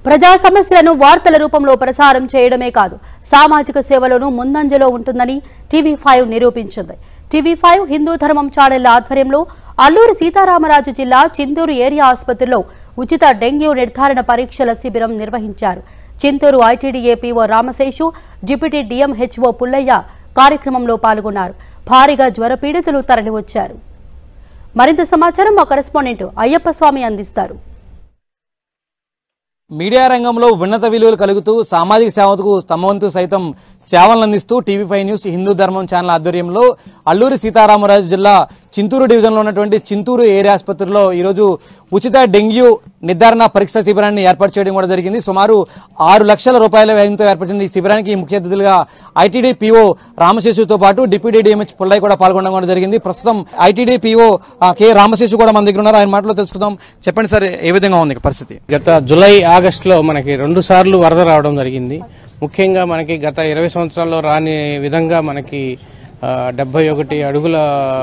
ప్రజా సమస్యలను వార్తల రూపంలో ప్రసారం చేయడమే కాదు సామాజిక సేవలోనూ ముందంజలో ఉంటుందని టీవీ ఫైవ్ నిరూపించింది టీవీ ఫైవ్ హిందూ ధర్మం ఛానళ్ల ఆధ్వర్యంలో అల్లూరి సీతారామరాజు జిల్లా చింతూరు ఏరియా ఆసుపత్రిలో ఉచిత డెంగ్యూ నిర్ధారణ పరీక్షల శిబిరం నిర్వహించారు Chintur ITDA PO Ramasesu deputy DMHO Pullaiah కార్యక్రమంలో పాల్గొన్నారు భారీగా జ్వర పీడితులు తరలివచ్చారు మరింత సమాచారం మా కరెస్పాండెంట్ అయ్యప్ప స్వామి అందిస్తారు మీడియా రంగంలో ఉన్నత విలువలు కలుగుతూ సామాజిక సేవకు తమ వంతు సైతం సేవలను అందిస్తూ టీవీ ఫైవ్ న్యూస్ హిందూ ధర్మం ఛానల్ ఆధ్వర్యంలో అల్లూరి సీతారామరాజు జిల్లా చింతూరు డివిజన్లో ఉన్నటువంటి చింతూరు ఏరియా ఆసుపత్రిలో ఈరోజు ఉచిత డెంగ్యూ నిర్ధారణ పరీక్ష శిబిరాన్ని ఏర్పాటు చేయడం కూడా జరిగింది సుమారు ఆరు లక్షల రూపాయల వ్యయంతో ఏర్పడిన ఈ శిబిరానికి ముఖ్య అతిథులుగా ఐటీడీ పీఓ రామశేషుతో పాటు డిప్యూటీ డిఎంహెచ్ పుల్లయ్య కూడా పాల్గొనడం కూడా జరిగింది ప్రస్తుతం ఐటీడీ పీఓ కె రామశేషు కూడా మన దగ్గర ఉన్నారు ఆయన మాటలో తెలుసుకుందాం చెప్పండి సార్ ఏ విధంగా ఉంది పరిస్థితి గత జూలై ఆగస్టులో మనకి రెండు సార్లు వరద రావడం జరిగింది ముఖ్యంగా మనకి గత ఇరవై సంవత్సరాల్లో రాని విధంగా మనకి డెబ్బై ఒకటి అడుగుల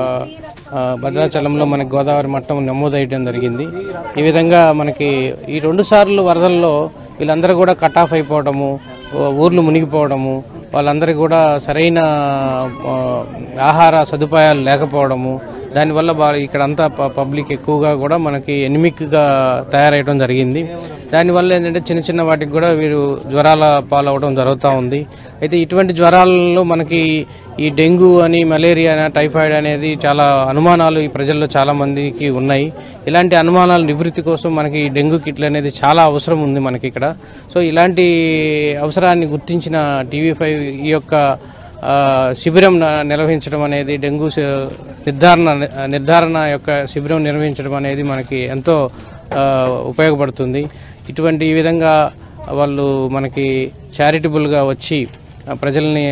ఆ, భద్రాచలంలో మనకి గోదావరి మట్టం నమోదయ్యడం జరిగింది ఈ విధంగా మనకి ఈ రెండు సార్లు వరదల్లో వీళ్ళందరూ కూడా కట్ ఆఫ్ అయిపోవడము ఊ- ఊర్లు మునిగిపోవడము వాళ్ళందరికీ కూడా సరైన ఆ, ఆహార సదుపాయాలు లేకపోవడము దానివల్ల బా- ఇక్కడంతా ప- పబ్లిక్ ఎక్కువగా కూడా మనకి ఎనిమిక్గా తయారయ్యడం జరిగింది దానివల్ల ఏంటంటే చిన్న చిన్న వాటికి కూడా వీరు జ్వరాల పాలవడం జరుగుతూ ఉంది అయితే ఇటువంటి జ్వరాలలో మనకి ఈ డెంగ్యూ అని మలేరియా అని టైఫాయిడ్ అనేది చాలా అనుమానాలు ఈ ప్రజల్లో చాలా మందికి ఉన్నాయి ఇలాంటి అనుమానాల నివృత్తి కోసం మనకి ఈ డెంగ్యూ కిట్లు అనేది చాలా అవసరం ఉంది మనకి ఇక్కడ సో ఇలాంటి అవసరాన్ని గుర్తించిన టీవీ ఫైవ్ ఈ యొక్క ఆ, శిబిరం న- నిర్వహించడం అనేది డెంగ్యూ శ- నిర్ధారణ నిర్ధారణ యొక్క శిబిరం నిర్వహించడం అనేది మనకి ఎంతో ఆ, ఉపయోగపడుతుంది ఇటువంటి ఈ విధంగా వాళ్ళు మనకి చారిటబుల్గా వచ్చి ఆ, ప్రజల్ని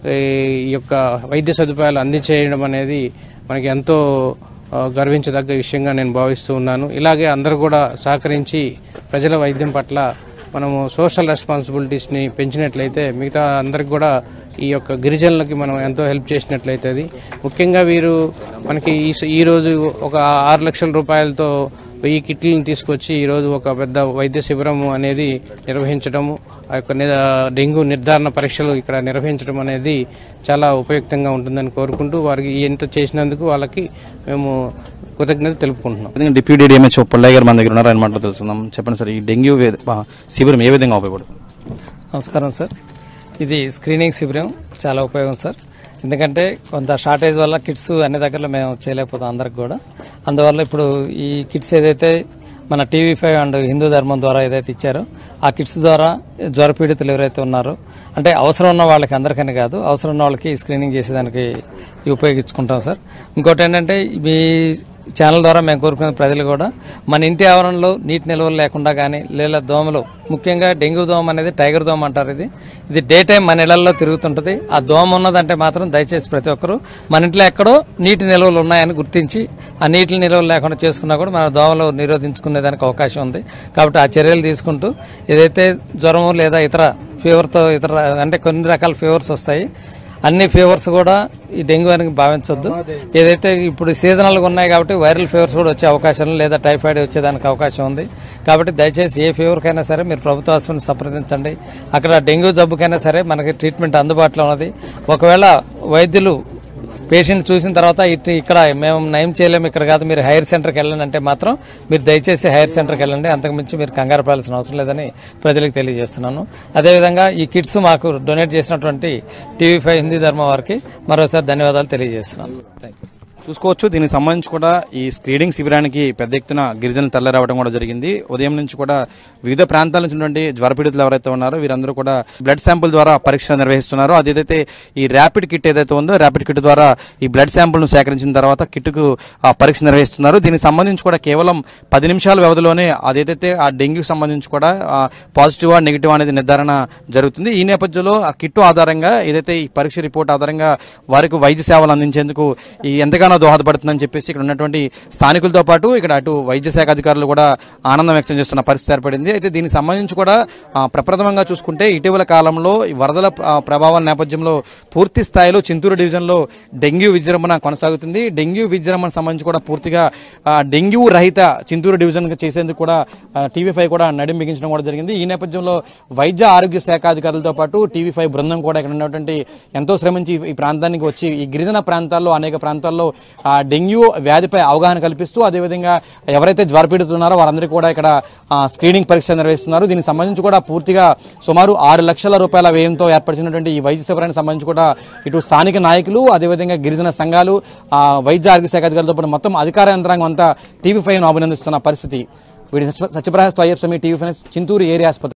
ఈ యొక్క వైద్య సదుపాయాలు అందించేయడం అనేది మనకి ఎంతో ఆ, గర్వించదగ్గ విషయంగా నేను భావిస్తూ ఉన్నాను ఇలాగే అందరూ కూడా సహకరించి ప్రజల వైద్యం పట్ల మనము సోషల్ రెస్పాన్సిబిలిటీస్ని పెంచినట్లయితే మిగతా అందరికి కూడా ఈ యొక్క గిరిజనులకి మనం ఎంతో హెల్ప్ చేసినట్లయితే అది ముఖ్యంగా వీరు మనకి ఈ స- ఈ రోజు ఒక ఆరు లక్షల రూపాయలతో వెయ్యి కిట్లను తీసుకొచ్చి ఈ రోజు ఒక పెద్ద వైద్య శిబిరం అనేది నిర్వహించడము ఆ యొక్క ని- డెంగ్యూ నిర్ధారణ పరీక్షలు ఇక్కడ నిర్వహించడం అనేది చాలా ఉపయుక్తంగా ఉంటుందని కోరుకుంటూ వారికి ఎంత చేసినందుకు వాళ్ళకి మేము కృతజ్ఞత తెలుపుకుంటున్నాం విధంగా డిప్యూటీ డిఎంహెచ్ఓ పుల్లయ్య గారు మన దగ్గర ఉన్నారు ఆయన మాటలో తెలుసుకుందాం చెప్పండి సార్ ఈ డెంగ్యూ వే- ఆ, శిబిరం ఏ విధంగా ఉపయోగపడుతుంది నమస్కారం సార్ ఇది స్క్రీనింగ్ శిబిరం చాలా ఉపయోగం సార్ ఎందుకంటే కొంత షార్టేజ్ వల్ల కిట్స్ అన్ని దగ్గరలో మేము చేయలేకపోతాం అందరికి కూడా అందువల్ల ఇప్పుడు ఈ కిట్స్ ఏదైతే మన టీవీ ఫైవ్ అండ్ హిందూ ధర్మం ద్వారా ఏదైతే ఇచ్చారో ఆ కిట్స్ ద్వారా జ్వర పీడితులు ఎవరైతే ఉన్నారో అంటే అవసరం ఉన్న వాళ్ళకి అందరికని కాదు అవసరం ఉన్న వాళ్ళకి స్క్రీనింగ్ చేసేదానికి ఇవి ఉపయోగించుకుంటాం సార్ ఇంకోటి ఏంటంటే మీ ఛానల్ ద్వారా మేము కోరుకునే ప్రజలు కూడా మన ఇంటి ఆవరణలో నీటి నిల్వలు లేకుండా కానీ లేదా దోమలు ముఖ్యంగా డెంగ్యూ దోమ అనేది టైగర్ దోమ అంటారు ఇది ఇది డే టైం మన ఇళ్లలో తిరుగుతుంటది ఆ దోమ ఉన్నదంటే మాత్రం దయచేసి ప్రతి ఒక్కరూ మన ఇంట్లో ఎక్కడో నీటి నిల్వలు ఉన్నాయని గుర్తించి ఆ నీటి నిల్వలు లేకుండా చేసుకున్నా కూడా మన దోమలు నిరోధించుకునేదానికి అవకాశం ఉంది కాబట్టి ఆ చర్యలు తీసుకుంటూ ఏదైతే జ్వరము లేదా ఇతర ఫీవర్తో ఇతర అంటే కొన్ని రకాల ఫీవర్స్ వస్తాయి అన్ని ఫీవర్స్ కూడా ఈ డెంగ్యూ అని భావించొద్దు ఏదైతే ఇప్పుడు సీజనల్గా ఉన్నాయి కాబట్టి వైరల్ ఫీవర్స్ కూడా వచ్చే అవకాశం లేదా టైఫాయిడ్ వచ్చేదానికి అవకాశం ఉంది కాబట్టి దయచేసి ఏ ఫీవర్కైనా సరే మీరు ప్రభుత్వ ఆసుపత్రిని సంప్రదించండి అక్కడ డెంగ్యూ జబ్బుకైనా సరే మనకి ట్రీట్మెంట్ అందుబాటులో ఉన్నది ఒకవేళ వైద్యులు పేషెంట్ చూసిన తర్వాత ఇటు ఇక్కడ మేము నయం చేయలేము ఇక్కడ కాదు మీరు హైర్ సెంటర్కి వెళ్ళండి అంటే మాత్రం మీరు దయచేసి హైర్ సెంటర్కి వెళ్ళండి అంతకుమించి మీరు కంగారు పడాల్సిన అవసరం లేదని ప్రజలకు తెలియజేస్తున్నాను అదేవిధంగా ఈ కిట్స్ మాకు డొనేట్ చేసినటువంటి టీవీ ఫైవ్ హిందీ ధర్మం వారికి మరోసారి ధన్యవాదాలు తెలియజేస్తున్నాను థ్యాంక్ యూ చూసుకోవచ్చు దీనికి సంబంధించి కూడా ఈ స్క్రీనింగ్ శిబిరానికి పెద్ద ఎత్తున గిరిజనులు తరలి రావడం కూడా జరిగింది ఉదయం నుంచి కూడా వివిధ ప్రాంతాల నుంచి ఉన్నటువంటి జ్వర పీడితులు ఎవరైతే ఉన్నారో వీరందరూ కూడా బ్లడ్ శాంపుల్ ద్వారా పరీక్ష నిర్వహిస్తున్నారు అదేదైతే ఈ ర్యాపిడ్ కిట్ ఏదైతే ఉందో ర్యాపిడ్ కిట్ ద్వారా ఈ బ్లడ్ శాంపుల్ ను సేకరించిన తర్వాత కిట్కు ఆ పరీక్ష నిర్వహిస్తున్నారు దీనికి సంబంధించి కూడా కేవలం పది నిమిషాల వ్యవధిలోనే అదేదైతే ఆ డెంగ్యూకి సంబంధించి కూడా పాజిటివ్ నెగిటివ్ అనేది నిర్ధారణ జరుగుతుంది ఈ నేపథ్యంలో ఆ కిట్ ఆధారంగా ఏదైతే ఈ పరీక్ష రిపోర్ట్ ఆధారంగా వారికి వైద్య సేవలు అందించేందుకు ఈ ఎంతగానో దోహదపడుతుందని చెప్పేసి ఇక్కడ ఉన్నటువంటి స్థానికులతో పాటు ఇక్కడ అటు వైద్య శాఖ అధికారులు కూడా ఆనందం వ్యక్తం చేస్తున్న పరిస్థితి ఏర్పడింది అయితే దీనికి సంబంధించి కూడా ఆ, ప్రప్రథమంగా చూసుకుంటే ఇటీవల కాలంలో ఈ వరదల ఆ, ప్రభావం నేపథ్యంలో పూర్తి స్థాయిలో చింతూరు డివిజన్లో డెంగ్యూ విజృంభణ కొనసాగుతుంది డెంగ్యూ విజృంభణ సంబంధించి కూడా పూర్తిగా ఆ, డెంగ్యూ రహిత చింతూరు డివిజన్ చేసేందుకు కూడా టీవీ ఫైవ్ కూడా నడిం బిగించడం కూడా జరిగింది ఈ నేపథ్యంలో వైద్య ఆరోగ్య శాఖ అధికారులతో పాటు టీవీ ఫైవ్ బృందం కూడా ఇక్కడ ఉన్నటువంటి ఎంతో శ్రమించి ఈ ప్రాంతానికి వచ్చి ఈ గిరిజన ప్రాంతాల్లో అనేక ప్రాంతాల్లో ఆ, డెంగ్యూ వ్యాధిపై అవగాహన కల్పిస్తూ అదేవిధంగా ఎవరైతే జ్వరపీడుతున్నారో వారందరికీ కూడా ఇక్కడ ఆ, స్క్రీనింగ్ పరీక్ష నిర్వహిస్తున్నారు దీనికి సంబంధించి కూడా పూర్తిగా సుమారు ఆరు లక్షల రూపాయల వ్యయంతో ఏర్పరిచినటువంటి ఈ వైద్య శిబిరానికి సంబంధించి కూడా ఇటు స్థానిక నాయకులు అదేవిధంగా గిరిజన సంఘాలు ఆ, వైద్య ఆరోగ్య శాఖ అధికారులతో పాటు మొత్తం అధికార యంత్రాంగం అంతా టీవీ ఫైవ్ అభినందిస్తున్న పరిస్థితి వీడి Satyaprakash Ayyappa Swamy TV five Chintur area ఆసుపత్రి